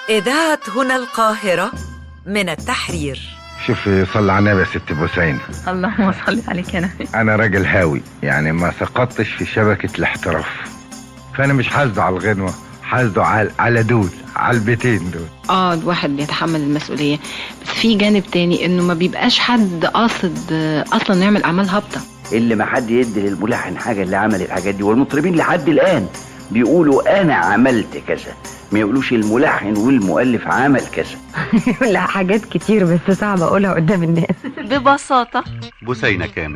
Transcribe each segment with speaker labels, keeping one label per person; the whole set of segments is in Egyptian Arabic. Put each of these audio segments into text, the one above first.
Speaker 1: إذاعة هنا القاهرة من التحرير
Speaker 2: شوفي صلي على النبي يا ست بوسين
Speaker 3: اللهم صل عليك يا نبي
Speaker 2: انا راجل هاوي يعني ما سقطتش في شبكة الاحتراف فانا مش حاسده على الغنوة حاسده على على دول على البيتين دول
Speaker 3: اه الواحد بيتحمل المسؤولية بس في جانب تاني انه ما بيبقاش حد قاصد آه، اصلا يعمل اعمال هابطة
Speaker 4: اللي ما حد يدي للملحن حاجه اللي عمل الحاجات دي والمطربين لحد الان بيقولوا انا عملت كذا ما يقولوش الملحن والمؤلف عمل كذا
Speaker 5: لا حاجات كتير بس صعب اقولها قدام الناس
Speaker 3: ببساطة
Speaker 6: بثينة كامل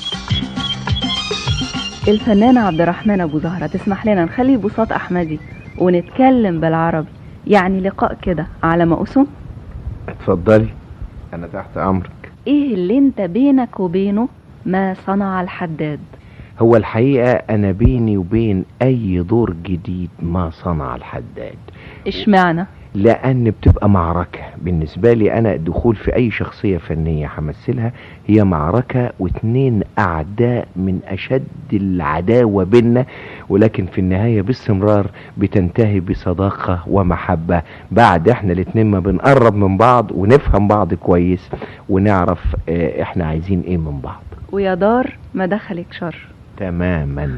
Speaker 7: الفنان عبد الرحمن ابو زهره تسمح لنا نخلي بساط احمدي ونتكلم بالعربي يعني لقاء كده على ما اسم
Speaker 2: اتفضلي انا تحت امرك
Speaker 7: ايه اللي انت بينك وبينه ما صنع الحداد
Speaker 8: هو الحقيقة أنا بيني وبين أي دور جديد ما صنع الحداد
Speaker 7: اشمعنى
Speaker 8: لأن بتبقى معركة بالنسبة لي أنا الدخول في أي شخصية فنية همثلها هي معركة واتنين أعداء من أشد العداوة بينا ولكن في النهاية باستمرار بتنتهي بصداقة ومحبة بعد احنا الاتنين ما بنقرب من بعض ونفهم بعض كويس ونعرف اه احنا عايزين ايه من بعض
Speaker 7: ويا دار ما دخلك شر
Speaker 8: تماما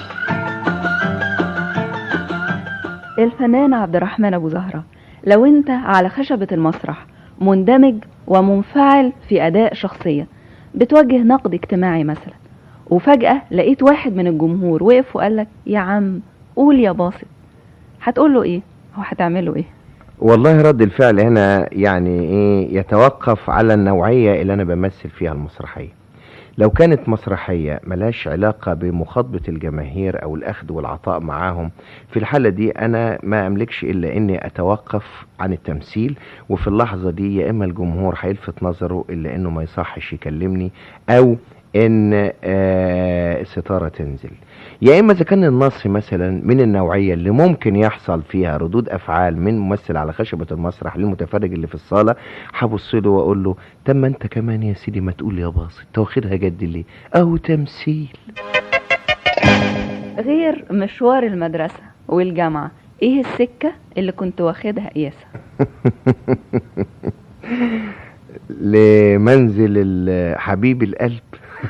Speaker 7: الفنان عبد الرحمن ابو زهره لو انت على خشبة المسرح مندمج ومنفعل في اداء شخصية بتوجه نقد اجتماعي مثلا وفجأة لقيت واحد من الجمهور وقف وقال لك يا عم قول يا باسط هتقول له ايه او هتعمله ايه
Speaker 8: والله رد الفعل هنا يعني ايه يتوقف على النوعية اللي انا بمثل فيها المسرحية لو كانت مسرحية ملاش علاقة بمخاطبة الجماهير او الاخذ والعطاء معاهم في الحالة دي انا ما املكش الا اني اتوقف عن التمثيل وفي اللحظة دي يا اما الجمهور هيلفت نظره الا انه ما يصحش يكلمني او ان آه الستارة تنزل يا اما اذا كان النص مثلا من النوعيه اللي ممكن يحصل فيها ردود افعال من ممثل على خشبه المسرح للمتفرج اللي في الصاله هبص له واقول له طب ما انت كمان يا سيدي ما تقول يا باص انت واخدها جد ليه اهو تمثيل
Speaker 7: غير مشوار المدرسة والجامعة ايه السكة اللي كنت واخدها قياسة
Speaker 8: لمنزل ال- حبيب القلب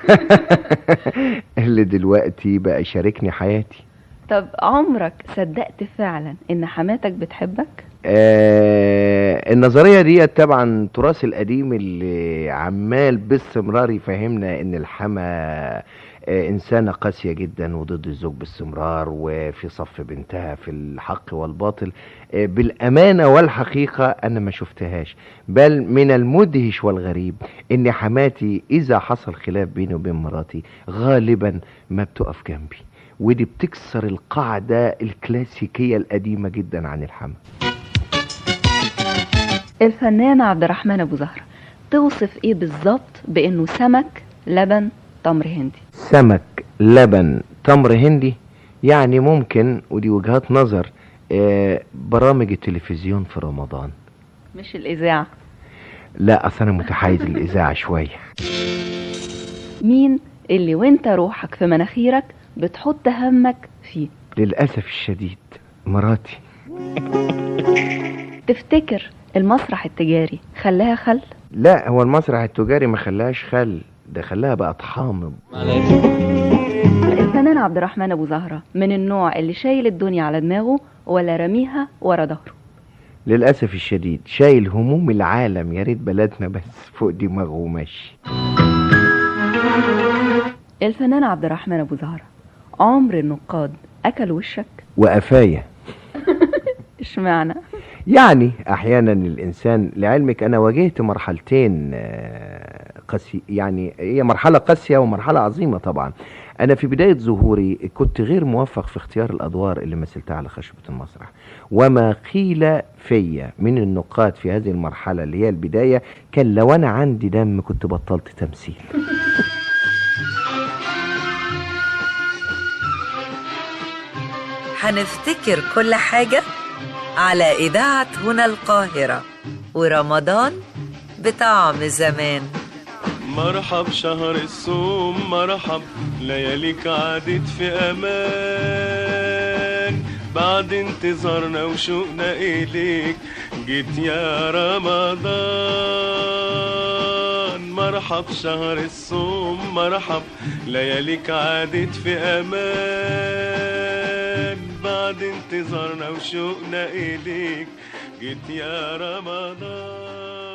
Speaker 8: اللي دلوقتي بقى شاركني حياتي
Speaker 7: طب عمرك صدقت فعلا ان حماتك بتحبك
Speaker 8: آه النظرية دي طبعا تراث القديم اللي عمال باستمرار يفهمنا ان الحما آه إنسانة قاسية جدا وضد الزوج باستمرار وفي صف بنتها في الحق والباطل آه بالأمانة والحقيقة أنا ما شفتهاش بل من المدهش والغريب إن حماتي إذا حصل خلاف بيني وبين مراتي غالبا ما بتقف جنبي ودي بتكسر القاعدة الكلاسيكية القديمة جدا عن الحما
Speaker 7: الفنان عبد الرحمن ابو زهره توصف ايه بالظبط بانه سمك لبن تمر هندي
Speaker 8: سمك لبن تمر هندي يعني ممكن ودي وجهات نظر آه، برامج التلفزيون في رمضان
Speaker 7: مش الاذاعه
Speaker 8: لا اصل انا متحيز للاذاعه شويه
Speaker 7: مين اللي وانت روحك في مناخيرك بتحط همك فيه
Speaker 8: للاسف الشديد مراتي
Speaker 7: تفتكر المسرح التجاري خلاها خل
Speaker 8: لا هو المسرح التجاري ما خلاهاش خل ده خلاها بقت حامض
Speaker 7: الفنان عبد الرحمن ابو زهره من النوع اللي شايل الدنيا على دماغه ولا رميها ورا ظهره
Speaker 8: للاسف الشديد شايل هموم العالم يا ريت بلدنا بس فوق دماغه وماشي
Speaker 7: الفنان عبد الرحمن ابو زهره عمر النقاد اكل وشك
Speaker 8: وقفايه
Speaker 7: اشمعنى
Speaker 8: يعني احيانا الانسان لعلمك انا واجهت مرحلتين آه، قاسي يعني هي مرحله قاسيه ومرحله عظيمه طبعا انا في بدايه ظهوري كنت غير موفق في اختيار الادوار اللي مثلتها على خشبه المسرح وما قيل فيا من النقاد في هذه المرحله اللي هي البدايه كان لو انا عندي دم كنت بطلت تمثيل
Speaker 1: هنفتكر كل حاجة على إذاعة هنا القاهرة ورمضان بطعم زمان
Speaker 9: مرحب شهر الصوم مرحب لياليك عادت في امان بعد انتظارنا وشوقنا إليك جيت يا رمضان مرحب شهر الصوم مرحب لياليك عادت في أمان بعد انتظارنا وشوقنا إليك جيت يا رمضان